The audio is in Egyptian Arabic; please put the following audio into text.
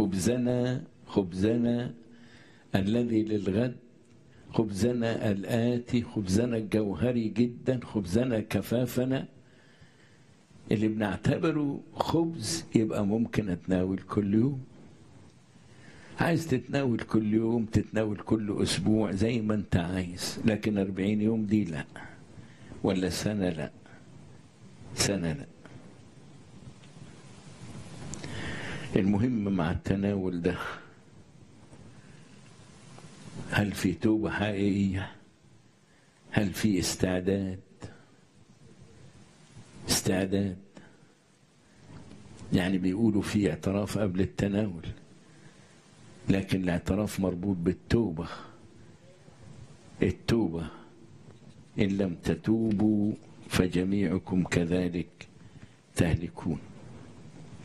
خبزنا خبزنا الذي للغد خبزنا الآتي خبزنا الجوهري جدا خبزنا كفافنا اللي بنعتبره خبز يبقى ممكن اتناول كل يوم عايز تتناول كل يوم تتناول كل اسبوع زي ما انت عايز لكن أربعين يوم دي لا ولا سنة لا سنة لا المهم مع التناول ده هل في توبة حقيقية هل في استعداد استعداد يعني بيقولوا في اعتراف قبل التناول لكن الاعتراف مربوط بالتوبة التوبة إن لم تتوبوا فجميعكم كذلك تهلكون